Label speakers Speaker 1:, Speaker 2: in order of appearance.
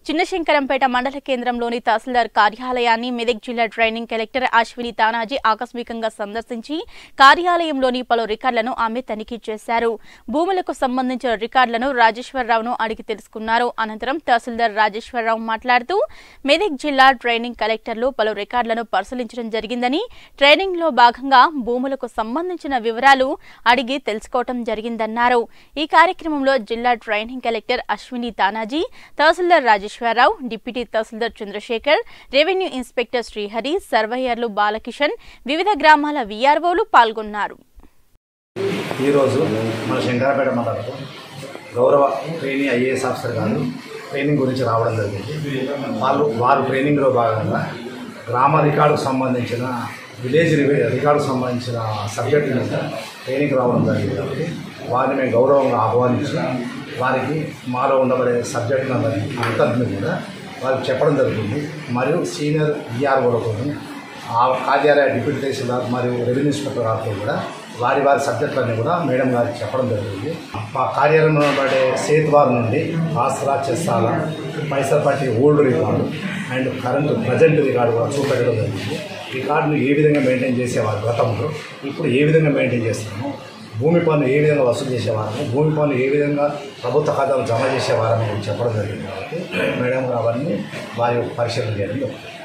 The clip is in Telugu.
Speaker 1: చిన్నశంకరంపేట మండల కేంద్రంలోని తహసీల్దార్ కార్యాలయాన్ని మెదక్ జిల్లా ట్రైనింగ్ కలెక్టర్ అశ్విని తానాజీ ఆకస్మికంగా సందర్శించి కార్యాలయంలోని పలు రికార్డులను ఆమె తనిఖీ చేశారు భూములకు సంబంధించిన రికార్డులను రాజేశ్వరరావును అడిగి తెలుసుకున్నారు అనంతరం తహసీల్దార్ రాజేశ్వరరావు మాట్లాడుతూ మెదక్ జిల్లా ట్రైనింగ్ కలెక్టర్లు పలు రికార్డులను పరిశీలించడం జరిగిందని ట్రైనింగ్ లో భాగంగా భూములకు సంబంధించిన వివరాలు అడిగి తెలుసుకోవడం జరిగిందన్నారు ఈ కార్యక్రమంలో జిల్లా training collector Ashwini Tanaji tahsildar Rajeshwararao deputy tahsildar Chandrashekar revenue inspector Srihari సర్వేయర్లు బాలకిషన్ వివిధ గ్రామాల వీఆర్ఓలు పాల్గొన్నారు
Speaker 2: ఈరోజు మన శంకరపేట మండలంలో గౌరవ ట్రైనింగ్ ఐఏఎస్ ఆఫీసర్ గారు ట్రైనింగ్ గురించి రావడం జరిగింది వాళ్ళు వారు ట్రైనింగ్లో భాగంగా గ్రామ రికార్డుకు సంబంధించిన విలేజ్ రివే- రికార్డుకు సంబంధించిన సబ్జెక్ట్ మీద ట్రైనింగ్ రావడం జరిగింది కాబట్టి వారిని మేము గౌరవంగా ఆహ్వానించి వారికి మాలో ఉండబడే సబ్జెక్ట్ అంతటిని కూడా వారికి చెప్పడం జరుగుతుంది మరియు సీనియర్ ఈఆర్ఓలతో ఆ కార్యాలయ డిప్యూటీ తహసీల్దార్ మరియు రెవెన్యూ ఇన్స్పెక్టర్ గారితో కూడా వారి వారి సబ్జెక్టులన్నీ కూడా మేడం గారికి చెప్పడం జరిగింది మా కార్యాలయంలో పడే సేతువార్ నుండి ఆసరా చెస్సాల పైసలు పట్టి old record and current present record కూడా చూపెట్టడం జరిగింది రికార్డును ఏ విధంగా మెయింటైన్ చేసేవారు గతంలో ఇప్పుడు ఏ విధంగా మెయింటైన్ చేస్తున్నాము భూమి పన్ను ఏ విధంగా వసూలు చేసేవారని భూమి పన్ను ఏ విధంగా ప్రభుత్వ ఖాతాలు జమ చేసేవారని చెప్పడం జరిగింది కాబట్టి మేడం గారు అవన్నీ వారి పరిశీలన చేయడం జరుగుతుంది